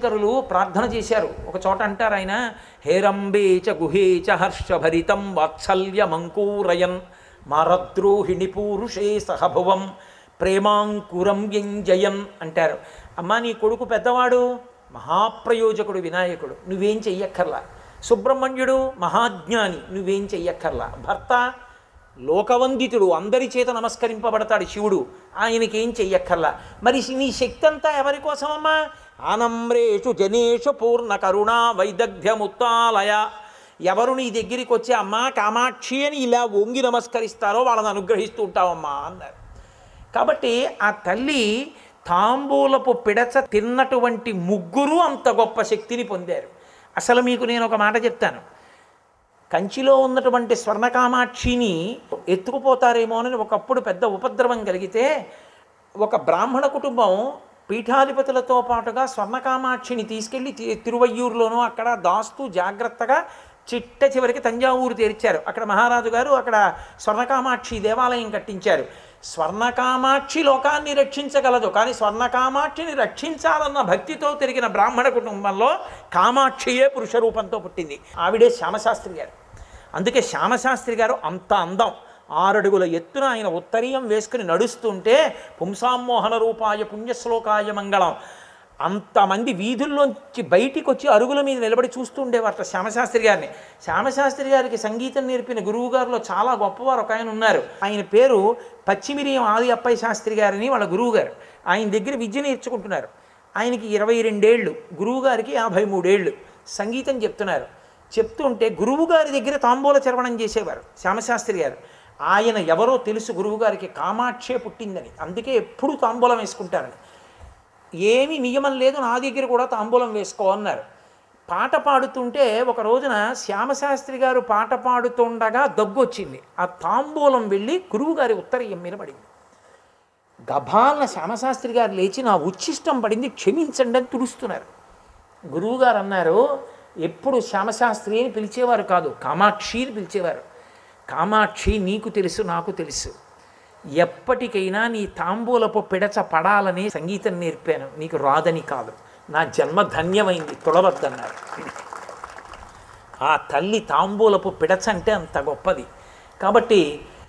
శంకరులు ప్రార్థన చేశారు ఒక చోట అంటారు ఆయన హేరంబే చ గుహే చ హర్షభరితం వాత్సల్యమంకూరయన్ మారద్రోహిణి పూరుషే సహభువం ప్రేమాంకురం వ్యంజయన్ అంటారు అమ్మా నీ కొడుకు పెద్దవాడు మహాప్రయోజకుడు వినాయకుడు నువ్వేం చెయ్యక్కర్లా సుబ్రహ్మణ్యుడు మహాజ్ఞాని నువ్వేం చెయ్యక్కర్లా భర్త లోకవందితుడు అందరి చేత నమస్కరింపబడతాడు శివుడు ఆయనకేం చెయ్యక్కర్లా మరి నీ శక్తి అంతా ఎవరి కోసమమ్మా ఆనమ్రేషు జనేషు పూర్ణ కరుణా వైదగ్ధ్యముత్తాలయ ఎవరు నీ దగ్గరికి వచ్చి అమ్మా కామాక్షి అని ఇలా వంగి నమస్కరిస్తారో వాళ్ళని అనుగ్రహిస్తూ ఉంటావమ్మా అన్నారు కాబట్టి ఆ తల్లి తాంబూలపు పిడచ తిన్నటువంటి ముగ్గురు అంత గొప్ప శక్తిని పొందారు అసలు మీకు నేను ఒక మాట చెప్తాను కంచిలో ఉన్నటువంటి స్వర్ణకామాక్షిని ఎత్తుకుపోతారేమో అని ఒకప్పుడు పెద్ద ఉపద్రవం కలిగితే ఒక బ్రాహ్మణ కుటుంబం పీఠాధిపతులతో పాటుగా స్వర్ణకామాక్షిని తీసుకెళ్లి తి- తిరువయ్యూరులోనూ అక్కడ దాస్తూ జాగ్రత్తగా చిట్ట చివరికి తంజావూరు తెరిచారు అక్కడ మహారాజు గారు అక్కడ స్వర్ణకామాక్షి దేవాలయం కట్టించారు స్వర్ణకామాక్షి లోకాన్ని రక్షించగలదు కానీ స్వర్ణకామాక్షిని రక్షించాలన్న భక్తితో తిరిగిన బ్రాహ్మణ కుటుంబంలో కామాక్షియే పురుష రూపంతో పుట్టింది ఆవిడే శ్యామశాస్త్రి గారు అందుకే శ్యామశాస్త్రి గారు అంత అందం ఆరడుగుల ఎత్తున ఆయన ఉత్తరీయం వేసుకుని నడుస్తుంటే పుంసామోహన రూపాయ పుణ్యశ్లోకాయ మంగళం అంతమంది వీధుల్లోంచి బయటికి వచ్చి అరుగుల మీద నిలబడి చూస్తూ ఉండేవారట శ్యామశాస్త్రి గారిని శ్యామశాస్త్రి గారికి సంగీతం నేర్పిన గురువు గారిలో చాలా గొప్పవారు ఒక ఆయన ఉన్నారు ఆయన పేరు పచ్చిమిరియం ఆది అప్పయ్య శాస్త్రి గారిని వాళ్ళ గురువు గారు ఆయన దగ్గర విద్య నేర్చుకుంటున్నారు ఆయనకి ఇరవై రెండేళ్ళు గురువు గారికి యాభై మూడేళ్ళు సంగీతం చెప్తున్నారు చెప్తుంటే గురువు గారి దగ్గర తాంబూల చరవణం చేసేవారు శ్యామశాస్త్రి గారు ఆయన ఎవరో తెలుసు గురువు గారికి కామాక్షే పుట్టిందని అందుకే ఎప్పుడు తాంబూలం వేసుకుంటారని ఏమీ నియమం లేదు నా దగ్గర కూడా తాంబూలం వేసుకో అన్నారు పాట పాడుతుంటే ఒక రోజున శ్యామశాస్త్రి గారు పాట పాడుతుండగా దగ్గు వచ్చింది ఆ తాంబూలం వెళ్ళి గురువుగారి ఉత్తరీయం మీద పడింది గభాలన శ్యామశాస్త్రి గారు లేచి నా ఉచ్ఛిష్టం పడింది క్షమించండి అని తుడుస్తున్నారు గురువుగారు అన్నారు ఎప్పుడు శ్యామశాస్త్రి అని పిలిచేవారు కాదు కామాక్షి అని పిలిచేవారు కామాక్షి నీకు తెలుసు నాకు తెలుసు ఎప్పటికైనా నీ తాంబూలపు పిడచ పడాలని సంగీతం నేర్పాను నీకు రాదని కాదు నా జన్మ ధన్యమైంది తొడవద్దన్నారు ఆ తల్లి తాంబూలపు పిడచ అంటే అంత గొప్పది కాబట్టి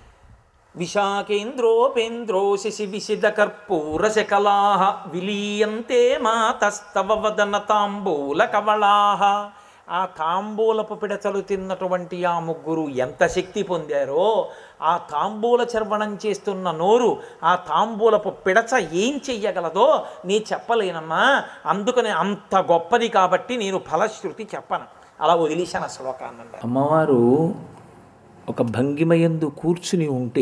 విశాఖేంద్రోపేంద్రో శశి విశిద కర్పూర శకలా విలీయంతే మాతస్తవ వదన తాంబూల కవళాహ ఆ తాంబూలపు పిడచలు తిన్నటువంటి ఆ ముగ్గురు ఎంత శక్తి పొందారో ఆ తాంబూల చర్వణం చేస్తున్న నోరు ఆ తాంబూలపు పిడచ ఏం చెయ్యగలదో నీ చెప్పలేనమ్మా అందుకని అంత గొప్పది కాబట్టి నేను ఫలశ్రుతి చెప్పను అలా వదిలేశాను ఆ శ్లోకాన్ని అమ్మవారు ఒక భంగిమయందు కూర్చుని ఉంటే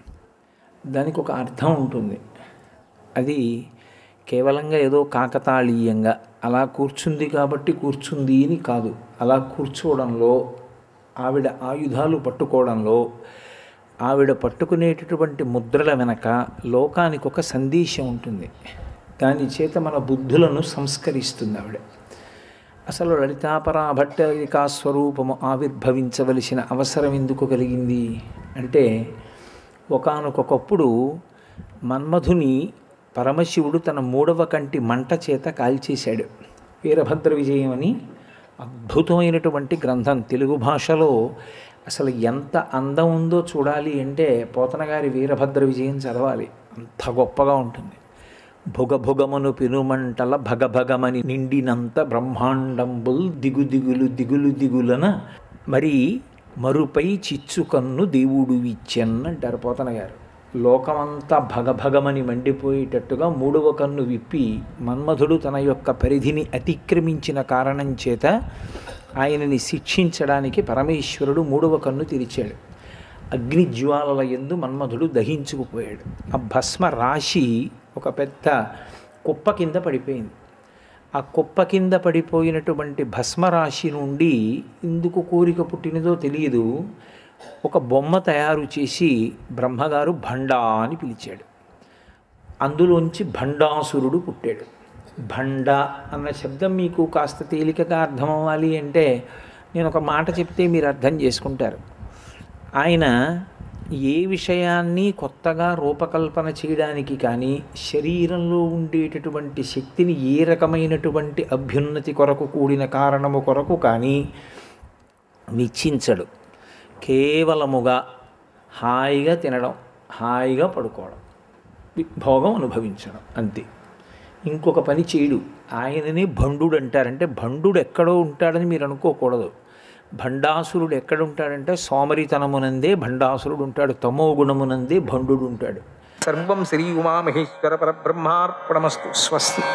దానికి ఒక అర్థం ఉంటుంది అది కేవలంగా ఏదో కాకతాళీయంగా అలా కూర్చుంది కాబట్టి కూర్చుంది అని కాదు అలా కూర్చోవడంలో ఆవిడ ఆయుధాలు పట్టుకోవడంలో ఆవిడ పట్టుకునేటటువంటి ముద్రల వెనక లోకానికి ఒక సందేశం ఉంటుంది దాని చేత మన బుద్ధులను సంస్కరిస్తుంది ఆవిడ అసలు లలితాపరా భట్టరికా స్వరూపము ఆవిర్భవించవలసిన అవసరం ఎందుకు కలిగింది అంటే ఒకానొకప్పుడు మన్మధుని పరమశివుడు తన మూడవ కంటి మంట చేత కాల్చేశాడు వీరభద్ర విజయం అని అద్భుతమైనటువంటి గ్రంథం తెలుగు భాషలో అసలు ఎంత అందం ఉందో చూడాలి అంటే పోతనగారి వీరభద్ర విజయం చదవాలి అంత గొప్పగా ఉంటుంది భుగభుగమును పినుమంటల భగభగమని నిండినంత బ్రహ్మాండంబుల్ దిగు దిగులు దిగులు దిగులన మరి మరుపై చిచ్చుకన్ను దేవుడు ఇచ్చెన్ అంటారు పోతన గారు లోకమంతా భగభగమని మండిపోయేటట్టుగా మూడవ కన్ను విప్పి మన్మధుడు తన యొక్క పరిధిని అతిక్రమించిన కారణం చేత ఆయనని శిక్షించడానికి పరమేశ్వరుడు మూడవ కన్ను తెరిచాడు అగ్నిజ్వాలల ఎందు మన్మధుడు దహించుకుపోయాడు ఆ భస్మ రాశి ఒక పెద్ద కుప్ప కింద పడిపోయింది ఆ కుప్ప కింద పడిపోయినటువంటి భస్మరాశి నుండి ఎందుకు కోరిక పుట్టినదో తెలియదు ఒక బొమ్మ తయారు చేసి బ్రహ్మగారు భండా అని పిలిచాడు అందులోంచి భండాసురుడు పుట్టాడు భండ అన్న శబ్దం మీకు కాస్త తేలికగా అర్థం అవ్వాలి అంటే నేను ఒక మాట చెప్తే మీరు అర్థం చేసుకుంటారు ఆయన ఏ విషయాన్ని కొత్తగా రూపకల్పన చేయడానికి కానీ శరీరంలో ఉండేటటువంటి శక్తిని ఏ రకమైనటువంటి అభ్యున్నతి కొరకు కూడిన కారణము కొరకు కానీ నిశ్చించడు కేవలముగా హాయిగా తినడం హాయిగా పడుకోవడం వి- భోగం అనుభవించడం అంతే ఇంకొక పని చేయడు ఆయననే భండుడు అంటారంటే భండుడు ఎక్కడో ఉంటాడని మీరు అనుకోకూడదు భండాసురుడు ఎక్కడ ఉంటాడంటే సోమరితనమునందే భండాసురుడు ఉంటాడు తమో గుణమునందే భండుడు ఉంటాడు సర్వం శ్రీ ఉమామహేశ్వర పరబ్రహ్మార్పణమస్తు స్వస్తి